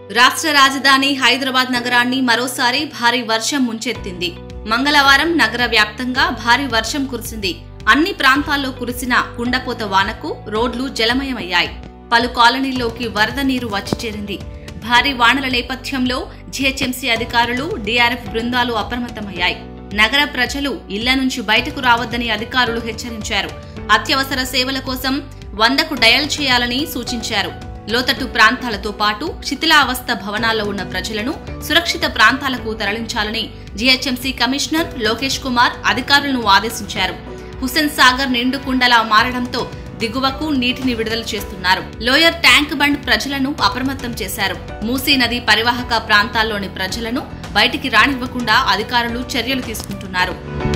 రాష్ట్ర రాజధాని హైదరాబాద్ నగరాన్ని మరోసారి భారీ వర్షం ముంచెత్తింది మంగళవారం నగర వ్యాప్తంగా భారీ వర్షం కురిసింది అన్ని ప్రాంతాల్లో కురిసిన కుండపోత వానకు రోడ్లు జలమయమయ్యాయి పలు కాలనీల్లోకి వరద నీరు వచ్చి చేరింది భారీ వానల నేపథ్యంలో జీహెచ్ఎంసీ అధికారులు డీఆర్ఎఫ్ బృందాలు అప్రమత్తమయ్యాయి నగర ప్రజలు ఇళ్ల నుంచి బయటకు రావద్దని అధికారులు హెచ్చరించారు అత్యవసర సేవల కోసం వందకు డయల్ చేయాలని సూచించారు లోతట్టు ప్రాంతాలతో పాటు శిథిలావస్థ భవనాల్లో ఉన్న ప్రజలను సురక్షిత ప్రాంతాలకు తరలించాలని జీహెచ్ఎంసీ కమిషనర్ లోకేష్ కుమార్ అధికారులను ఆదేశించారు హుస్సేన్ సాగర్ నిండు కుండలా మారడంతో దిగువకు నీటిని విడుదల చేస్తున్నారు లోయర్ ట్యాంక్ బండ్ ప్రజలను అప్రమత్తం చేశారు మూసీ నది పరివాహక ప్రాంతాల్లోని ప్రజలను బయటికి రానివ్వకుండా అధికారులు చర్యలు తీసుకుంటున్నారు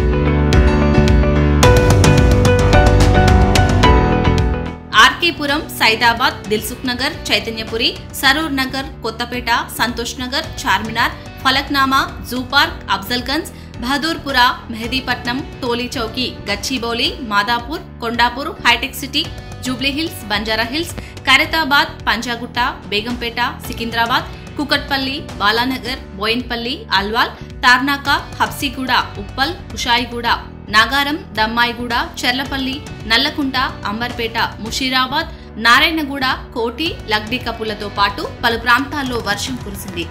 RK Puram Saidabad Dilsukh Nagar Chaitanyapuri Saroor Nagar Kothapeta Santosh Nagar Charminar Falaknuma zoo park Afzalgunj Bahadurpura Mehdipatnam టోలీ Chowki Gachibowli Madhapur Kondapur hitech city Jubilee Hills Banjara hills Khairatabad Panjagutta Begumpet Secunderabad Kukatpally Balanagar Boinpally Alwal Tarnaka Habsiguda Uppal Kushaiguda Nagaram Dammaiguda Cherlapally Nallakunta Amberpet Musheerabad Narayanguda కోటి లగ్డి కపులతో పాటు పలు ప్రాంతాల్లో వర్షం కురిసింది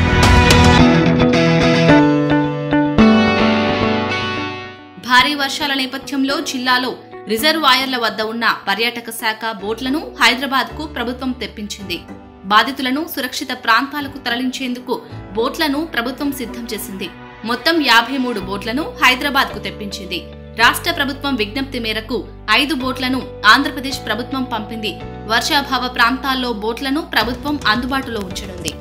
భారీ వర్షాల నేపథ్యంలో జిల్లాలో రిజర్వాయర్ల వద్ద ఉన్న పర్యాటక శాఖ బోట్లను హైదరాబాద్ కు ప్రభుత్వం తెప్పించింది బాధితులను సురక్షిత ప్రాంతాలకు తరలించేందుకు బోట్లను ప్రభుత్వం సిద్ధం చేసింది మొత్తం యాభై మూడు బోట్లను హైదరాబాద్ కు తెప్పించింది రాష్ట్ర ప్రభుత్వం విజ్ఞప్తి మేరకు ఐదు బోట్లను ఆంధ్రప్రదేశ్ ప్రభుత్వం పంపింది వర్షాభావ ప్రాంతాల్లో బోట్లను ప్రభుత్వం అందుబాటులో ఉంచనుంది